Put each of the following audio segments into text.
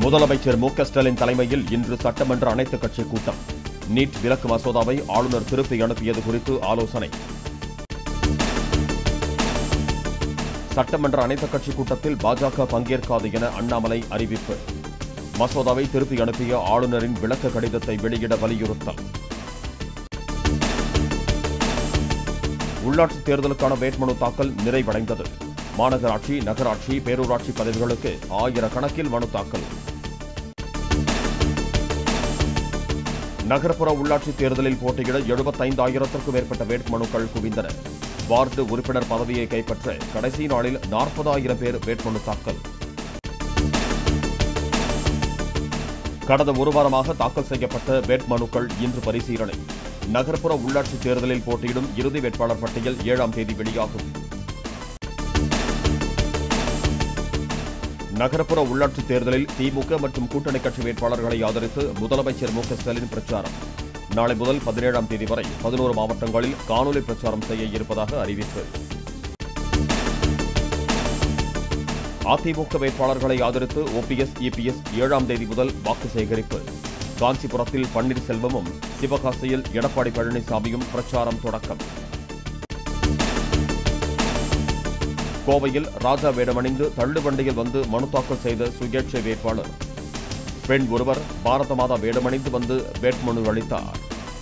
முதலமைச்சர் மு க ஸ்டாலின் தலைமையில் இன்று சட்டமன்ற அனைத்துக் கட்சி கூட்டம் நீட் விலக்கு மசோதாவை ஆளுநர் திருப்பி அனுப்பியது குறித்து ஆலோசனை சட்டமன்ற அனைத்துக் கட்சி கூட்டத்தில் பாஜக பங்கேற்காது என அண்ணாமலை அறிவிப்பு மசோதாவை திருப்பி அனுப்பிய ஆளுநரின் விளக்க கடிதத்தை வெளியிட வலியுறுத்தல் உள்ளாட்சித் தேர்தலுக்கான வேட்புமனு தாக்கல் நிறைவடைந்தது மாநகராட்சி நகராட்சி பேரூராட்சி பதவிகளுக்கு ஆயிரக்கணக்கில் மனு தாக்கல் நகர்ப்புற உள்ளாட்சித் தேர்தலில் போட்டியிட எழுபத்தைந்தாயிரத்திற்கும் மேற்பட்ட வேட்புமனுக்கள் குவிந்தன வார்டு உறுப்பினர் பதவியை கைப்பற்ற கடைசி நாளில் நாற்பதாயிரம் பேர் வேட்புமனு தாக்கல் கடந்த ஒரு வாரமாக தாக்கல் செய்யப்பட்ட வேட்புமனுக்கள் இன்று பரிசீலனை நகர்ப்புற உள்ளாட்சித் தேர்தலில் போட்டியிடும் இறுதி வேட்பாளர் பட்டியல் ஏழாம் தேதி வெளியாகும் நகர்ப்புற உள்ளாட்சித் தேர்தலில் திமுக மற்றும் கூட்டணி கட்சி வேட்பாளர்களை ஆதரித்து முதலமைச்சர் மு க ஸ்டாலின் பிரச்சாரம் நாளை முதல் பதினேழாம் தேதி வரை பதினோரு மாவட்டங்களில் காணொலி பிரச்சாரம் செய்ய இருப்பதாக அறிவிப்பு அதிமுக வேட்பாளர்களை ஆதரித்து ஓபிஎஸ் இபிஎஸ் ஏழாம் தேதி முதல் வாக்கு சேகரிப்பு காஞ்சிபுரத்தில் பன்னீர்செல்வமும் சிவகாசியில் எடப்பாடி பழனிசாமியும் பிரச்சாரம் தொடக்கம் கோவையில் ராஜா வேடமணிந்து தள்ளுவண்டியில் வந்து மனு தாக்கல் செய்த சுயேட்சை வேட்பாளர் பெண் ஒருவர் பாரத மாதா வேடமணிந்து வந்து வேட்புமனு அளித்தார்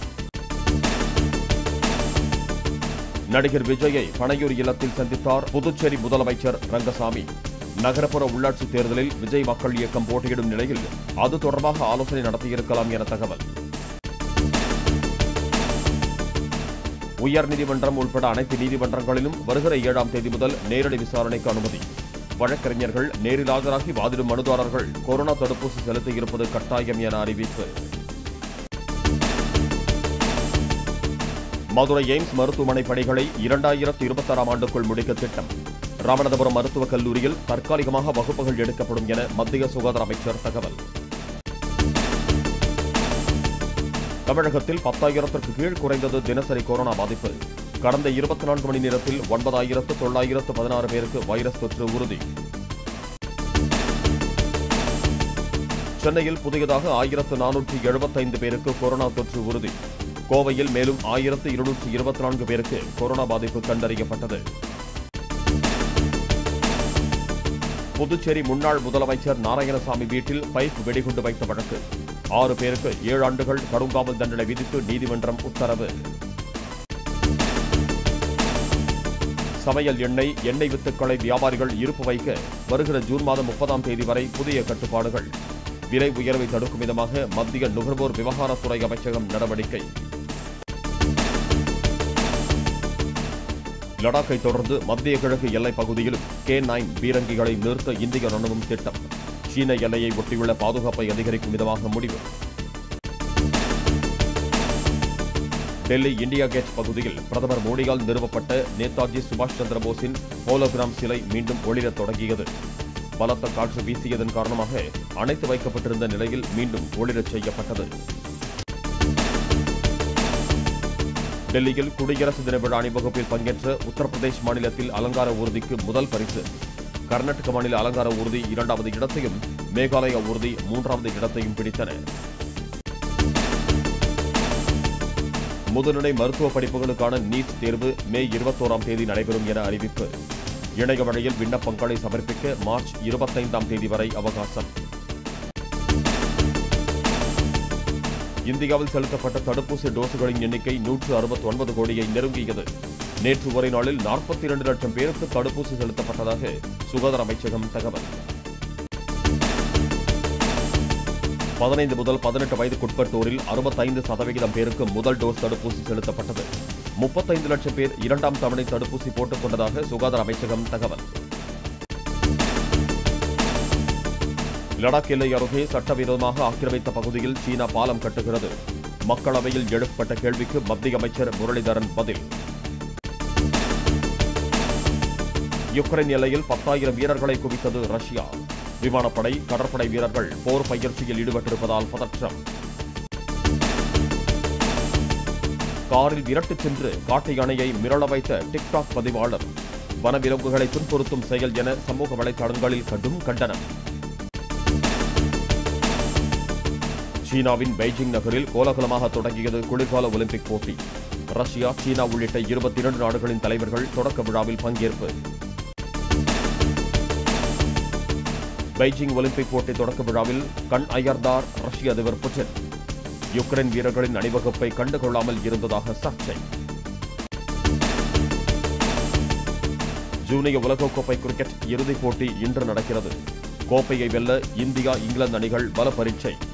நடிகர் விஜயை பனையூர் இல்லத்தில் சந்தித்தார் புதுச்சேரி முதலமைச்சர் ரங்கசாமி நகரப்புற உள்ளாட்சித் தேர்தலில் விஜய் மக்கள் இயக்கம் போட்டியிடும் நிலையில் அது தொடர்பாக ஆலோசனை நடத்தியிருக்கலாம் என தகவல் உயர்நீதிமன்றம் உட்பட அனைத்து நீதிமன்றங்களிலும் வருகிற ஏழாம் தேதி முதல் நேரடி விசாரணைக்கு அனுமதி வழக்கறிஞர்கள் நேரில் ஆஜராகி வாதிடும் மனுதாரர்கள் கொரோனா தடுப்பூசி செலுத்தியிருப்பது கட்டாயம் என அறிவிப்பு மதுரை எய்ம்ஸ் மருத்துவமனை பணிகளை இரண்டாயிரத்து இருபத்தாறாம் ஆண்டுக்குள் முடிக்க திட்டம் ராமநாதபுரம் மருத்துவக் கல்லூரியில் தற்காலிகமாக வகுப்புகள் எடுக்கப்படும் என மத்திய சுகாதார அமைச்சர் தகவல் தமிழகத்தில் பத்தாயிரத்திற்கு கீழ் குறைந்தது தினசரி கொரோனா பாதிப்பு கடந்த இருபத்தி நான்கு மணி நேரத்தில் ஒன்பதாயிரத்து தொள்ளாயிரத்து பதினாறு பேருக்கு வைரஸ் தொற்று உறுதி சென்னையில் புதியதாக ஆயிரத்து நானூற்றி எழுபத்தைந்து பேருக்கு கொரோனா தொற்று உறுதி கோவையில் மேலும் ஆயிரத்து இருநூற்றி இருபத்தி நான்கு பேருக்கு கொரோனா பாதிப்பு கண்டறியப்பட்டது புதுச்சேரி முன்னாள் முதலமைச்சர் நாராயணசாமி வீட்டில் பைப் வெடிகுண்டு வைத்த வழக்கு ஆறு பேருக்கு ஏழு ஆண்டுகள் கடுங்காவல் தண்டனை விதித்து நீதிமன்றம் உத்தரவு சமையல் எண்ணெய் எண்ணெய் வித்துக்களை வியாபாரிகள் இருப்பு வைக்க வருகிற ஜூன் மாதம் முப்பதாம் தேதி வரை புதிய கட்டுப்பாடுகள் விலை உயர்வை தடுக்கும் விதமாக மத்திய நுகர்வோர் விவகாரத்துறை அமைச்சகம் நடவடிக்கை லடாக்கை தொடர்ந்து மத்திய கிழக்கு எல்லைப் பகுதியிலும் கே நைன் பீரங்கிகளை நிறுத்த இந்திய ராணுவம் திட்டம் சீன எல்லையை ஒட்டியுள்ள பாதுகாப்பை அதிகரிக்கும் விதமாக முடிவு டெல்லி இந்தியா கேட் பகுதியில் பிரதமர் மோடியால் நிறுவப்பட்ட நேதாஜி சுபாஷ் சந்திர போஸின் ஹோலோகிராம் சிலை மீண்டும் ஒளிரத் தொடங்கியது பலத்த காற்று வீசியதன் காரணமாக அணைத்து வைக்கப்பட்டிருந்த நிலையில் மீண்டும் ஒளிரச் செய்யப்பட்டது டெல்லியில் குடியரசு தின விழா அணிவகுப்பில் பங்கேற்ற உத்தரப்பிரதேஷ் மாநிலத்தில் அலங்கார ஊர்திக்கு முதல் பரிசு கர்நாடக மாநில அலங்கார ஊர்தி இரண்டாவது இடத்தையும் மேகாலய ஊர்தி மூன்றாவது இடத்தையும் பிடித்தன முதுநிலை மருத்துவ படிப்புகளுக்கான நீட் தேர்வு மே இருபத்தோராம் தேதி நடைபெறும் என அறிவிப்பு இணைய வழியில் விண்ணப்பங்களை சமர்ப்பிக்க மார்ச் இருபத்தைந்தாம் தேதி வரை அவகாசம் இந்தியாவில் செலுத்தப்பட்ட தடுப்பூசி டோஸுகளின் எண்ணிக்கை நூற்று அறுபத்தி ஒன்பது கோடியை நெருங்கியது நேற்று ஒரே நாளில் நாற்பத்தி இரண்டு லட்சம் பேருக்கு தடுப்பூசி செலுத்தப்பட்டதாக சுகாதார அமைச்சகம் தகவல் பதினைந்து முதல் பதினெட்டு வயதுக்குட்பட்டோரில் அறுபத்தைந்து சதவிகிதம் பேருக்கு முதல் டோஸ் தடுப்பூசி செலுத்தப்பட்டது முப்பத்தைந்து லட்சம் பேர் இரண்டாம் தவணை தடுப்பூசி போட்டுக் கொண்டதாக சுகாதார அமைச்சகம் தகவல் லடாக் எல்லை அருகே சட்டவிரோதமாக ஆக்கிரமித்த பகுதியில் சீனா பாலம் கட்டுகிறது மக்களவையில் எழுப்பப்பட்ட கேள்விக்கு மத்திய அமைச்சர் முரளிதரன் பதில் யுக்ரைன் எல்லையில் பத்தாயிரம் வீரர்களை குவித்தது ரஷ்யா விமானப்படை கடற்படை வீரர்கள் போர் பயிற்சியில் ஈடுபட்டிருப்பதால் பதற்றம் காரில் விரட்டுச் சென்று காட்டு யானையை மிரள வைத்த டிக்டாக் பதிவாளர் வனவிலங்குகளை துன்புறுத்தும் செயல் என சமூக வலைதளங்களில் கடும் கண்டனம் சீனாவின் பெய்ஜிங் நகரில் கோலாகலமாக தொடங்கியது குளிர்கால ஒலிம்பிக் போட்டி ரஷ்யா சீனா உள்ளிட்ட இருபத்தி இரண்டு நாடுகளின் தலைவர்கள் தொடக்க விழாவில் பங்கேற்பு பெய்ஜிங் ஒலிம்பிக் போட்டி தொடக்க விழாவில் கண் அயர்ந்தார் ரஷ்ய அதிபர் புட்டின் யுக்ரைன் வீரர்களின் அணிவகுப்பை கண்டுகொள்ளாமல் இருந்ததாக சர்ச்சை ஜூனியர் உலகக்கோப்பை கிரிக்கெட் இறுதிப் போட்டி இன்று நடக்கிறது கோப்பையை வெல்ல இந்தியா இங்கிலாந்து அணிகள் பல பரீட்சை